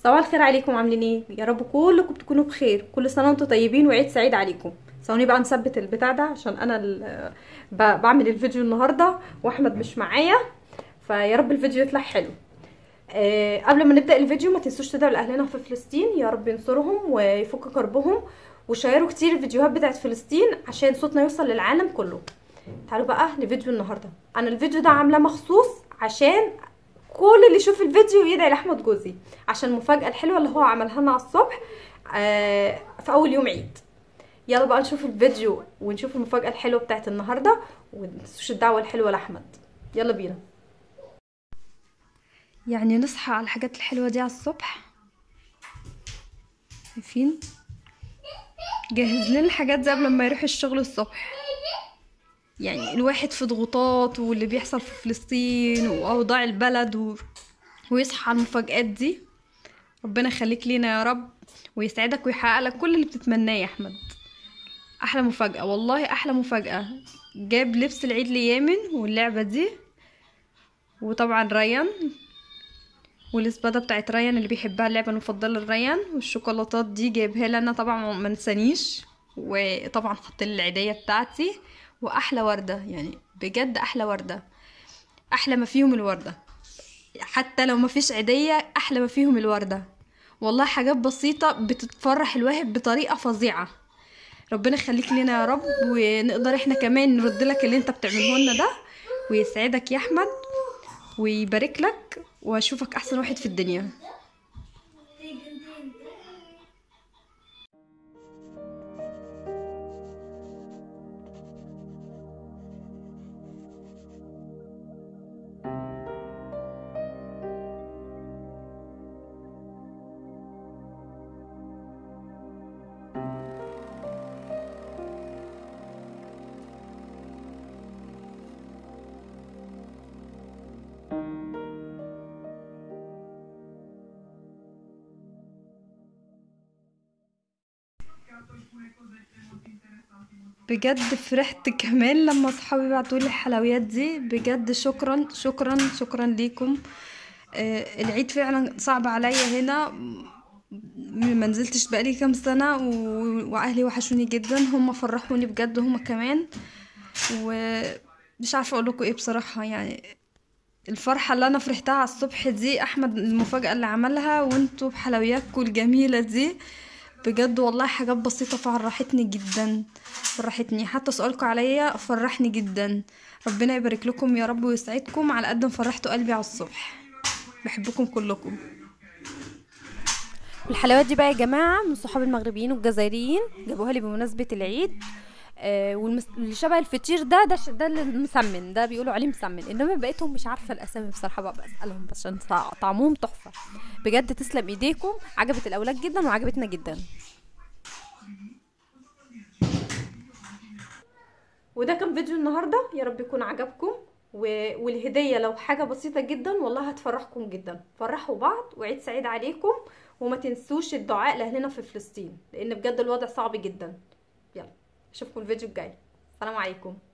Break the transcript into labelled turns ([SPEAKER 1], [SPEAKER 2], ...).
[SPEAKER 1] صباح الخير عليكم عاملين ايه يا رب كلكم تكونوا بخير كل سنه وانتم طيبين وعيد سعيد عليكم ثواني بقى نثبت البتاع ده عشان انا ال- ب- بعمل الفيديو النهارده واحمد مش معايا فيا رب الفيديو يطلع حلو آه قبل ما نبدا الفيديو ما تنسوش تدعوا لاهلنا في فلسطين يا رب ينصرهم ويفك كربهم وشيروا كتير الفيديوهات بتاعت فلسطين عشان صوتنا يوصل للعالم كله تعالوا بقى لفيديو النهارده انا الفيديو ده عاملاه مخصوص عشان كل اللي يشوف الفيديو يدعي لاحمد جوزي عشان المفاجاه الحلوه اللي هو عملها لنا على الصبح آه في اول يوم عيد يلا بقى نشوف الفيديو ونشوف المفاجاه الحلوه بتاعت النهارده ومتنسوش الدعوه الحلوه لاحمد يلا بينا يعني نصحى على الحاجات الحلوه دي على الصبح شايفين جهز لنا الحاجات دي قبل ما يروح الشغل الصبح يعني الواحد في ضغوطات واللي بيحصل في فلسطين واوضاع البلد و... ويصحى على المفاجآت دي ربنا يخليك لينا يا رب ويسعدك ويحقق لك كل اللي بتتمناه يا احمد احلى مفاجأة والله احلى مفاجأة جاب لبس العيد ليامن واللعبة دي وطبعا ريان والسبادة بتاعت ريان اللي بيحبها اللعبة المفضلة لريان والشوكولاتات دي جايبها لنا طبعا ما نسانيش وطبعا حط لي العيدية بتاعتي واحلى وردة يعني بجد احلى وردة احلى ما فيهم الوردة حتى لو ما فيش عيدية احلى ما فيهم الوردة والله حاجات بسيطة بتتفرح الواحد بطريقة فظيعة ربنا يخليك لنا يا رب ونقدر احنا كمان نرد لك اللي انت بتعمله لنا ده ويسعدك يا احمد ويبارك لك واشوفك احسن واحد في الدنيا بجد فرحت كمان لما صحابي بعتوا لي الحلويات دي بجد شكرا شكرا شكرا ليكم آه العيد فعلا صعب عليا هنا م- ما نزلتش بقالي كام سنة و... واهلي وحشوني جدا هم فرحوني بجد هم كمان ومش عارفة اقول لكم ايه بصراحة يعني الفرحة اللي انا فرحتها على الصبح دي احمد المفاجأة اللي عملها وانتوا بحلوياتكم الجميلة دي بجد والله حاجات بسيطة فرحتني جدا فرحتني حتى سؤالكم عليا فرحني جدا ربنا يبارك لكم يا رب ويسعدكم على قد ما فرحتوا قلبي على الصبح بحبكم كلكم
[SPEAKER 2] الحلويات دي بقى يا جماعه من صحاب المغربيين والجزائريين جابوها لي بمناسبه العيد آه والمس... اللي شبه الفطير ده ده ش- ده اللي المسمن ده بيقولوا عليه مسمن انما بقيتهم مش عارفه الاسامي بصراحه بقى بسالهم بس عشان طع- طعمهم تحفه بجد تسلم ايديكم عجبت الاولاد جدا وعجبتنا جدا
[SPEAKER 1] وده كان فيديو النهارده يا رب يكون عجبكم و... والهديه لو حاجه بسيطه جدا والله هتفرحكم جدا فرحوا بعض وعيد سعيد عليكم وما تنسوش الدعاء لاهلنا في فلسطين لان بجد الوضع صعب جدا يلا اشوفكم الفيديو الجاي السلام عليكم